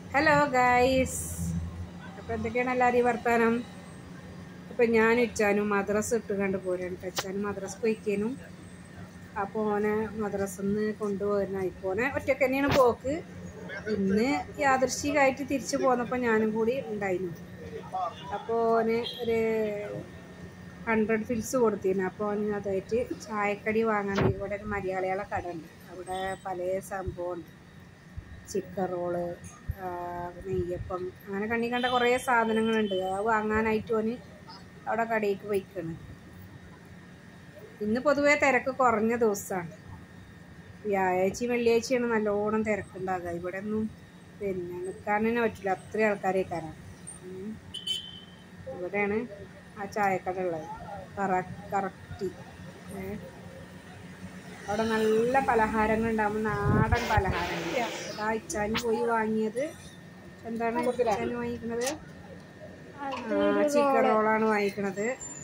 Hello guys അപ്പോൾ എന്തൊക്കെയാണ് എല്ലാവരെയും വർത്താനം അപ്പോൾ ഞാൻ ഇച്ചാനും മദ്രസ് ഇട്ട് കണ്ട് പോരാണ് കേട്ടോ ഇച്ചാനും മദ്രസ് പോയിക്കേനും അപ്പോൾ ഓനെ മദ്രസന്ന് കൊണ്ടുപോരുന്ന ഇപ്പോനെ ഒറ്റയ്ക്ക് തന്നെയാണ് പോക്ക് ഇന്ന് യാദൃശികമായിട്ട് തിരിച്ചു പോന്നപ്പോൾ ഞാനും കൂടി ഉണ്ടായിരുന്നു അപ്പോൾ ഓന് ഒരു ഹൺഡ്രഡ് ഫിൽസ് കൊടുത്തിരുന്നു അപ്പോൾ ഓന് അതായിട്ട് ചായക്കടി വാങ്ങാൻ ഇവിടെ ഒരു മലയാളികളെ കട ഉണ്ട് അവിടെ പല സംഭവമുണ്ട് ചിക്കൻ റോള് ആ, നെയ്യപ്പം അങ്ങനെ കണ്ണി കണ്ട കുറേ സാധനങ്ങളുണ്ട് അത് വാങ്ങാനായിട്ട് ഓന് അവിടെ കടയിലേക്ക് പോയിക്കാണ് ഇന്ന് പൊതുവേ തിരക്ക് കുറഞ്ഞ ദിവസമാണ് വ്യാഴാഴ്ചയും വെള്ളിയാഴ്ചയാണ് നല്ലോണം തിരക്കുണ്ടാകുക ഇവിടെ ഒന്നും പിന്നെ നിൽക്കാൻ തന്നെ പറ്റില്ല അത്രയും ആൾക്കാരേക്കാരാണ് ഇവിടെയാണ് ആ ചായക്കട ഉള്ളത് കറ കറക്റ്റി ഏ അവിടെ നല്ല പലഹാരങ്ങൾ ഉണ്ടാകും നാടൻ പലഹാരങ്ങൾ അതാ ഇച്ചാന് പോയി വാങ്ങിയത് എന്താണ് ഇച്ചാന് വാങ്ങിക്കണത് ആ ചിക്കൻ റോളാണ് വാങ്ങിക്കണത്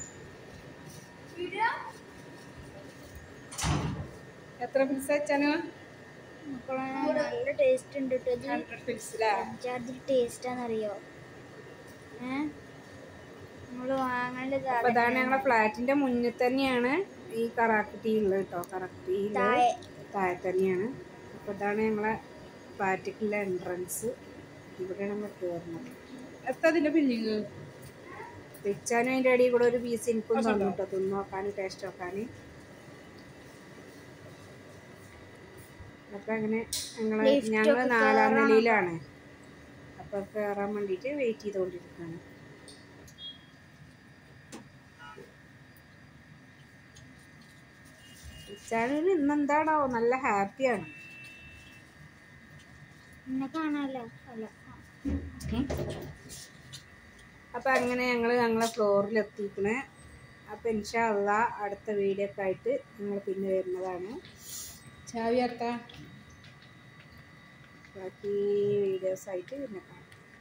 എത്ര പിൽസ് വെച്ചാനു മക്കളെ നല്ല ടേസ്റ്റ് ഉണ്ട് കേട്ടോ ഇത് ഹൺഡ്രഡ് പിൽസിലാ ചാർജിൽ ടേസ്റ്റാന്നറിയോ ഏ നമ്മള് വാങ്ങേണ്ടത് അപ്പൊ ഇതാണ് ഞങ്ങളെ ഫ്ലാറ്റിന്റെ മുന്നിൽ തന്നെയാണ് ഈ കറാക്കുട്ടി ഉള്ളത് കേട്ടോ കറാക്കുട്ടി താഴെ. താഴെ തന്നെയാണ് അപ്പൊ ഇതാണ് ഞങ്ങളെ ഫ്ലാറ്റിക്കുള്ള എൻട്രൻസ് ഇവിടെയാണ് നമ്മൾ കയറുന്നത് എത്ര അതിന്റെ പിന്നിങ് വെച്ചാനും അതിന്റെ അടിയിൽ കൂടെ ഒരു പീസ് എനിക്കും തന്നു കേട്ടോ തിന്ന് നോക്കാൻ ടേസ്റ്റ് നോക്കാൻ അപ്പൊ അങ്ങനെ ഞങ്ങള് Lift ഞങ്ങള് ഒക്കെ നാലാം കേറാൻ നിലയിലാണ് അപ്പൊ കയറാൻ വേണ്ടിട്ട് വെയിറ്റ് ചെയ്തുകൊണ്ടിരിക്കുകയാണ് ചാനലിന് ഇന്നെന്താണാവോ നല്ല ഹാപ്പിയാണ് എന്നെ കാണാല്ലോ അല്ല അപ്പം അങ്ങനെ ഞങ്ങൾ ഞങ്ങളെ ഫ്ലോറിൽ എത്തിക്കണേ അപ്പം ഇൻഷാ അള്ളാ അടുത്ത വീഡിയോ ഒക്കെ ആയിട്ട് ഞങ്ങൾ പിന്നെ വരുന്നതാണ് ചാവി അർത്താ ബാക്കി വീഡിയോസ് ആയിട്ട് പിന്നെ കാണാം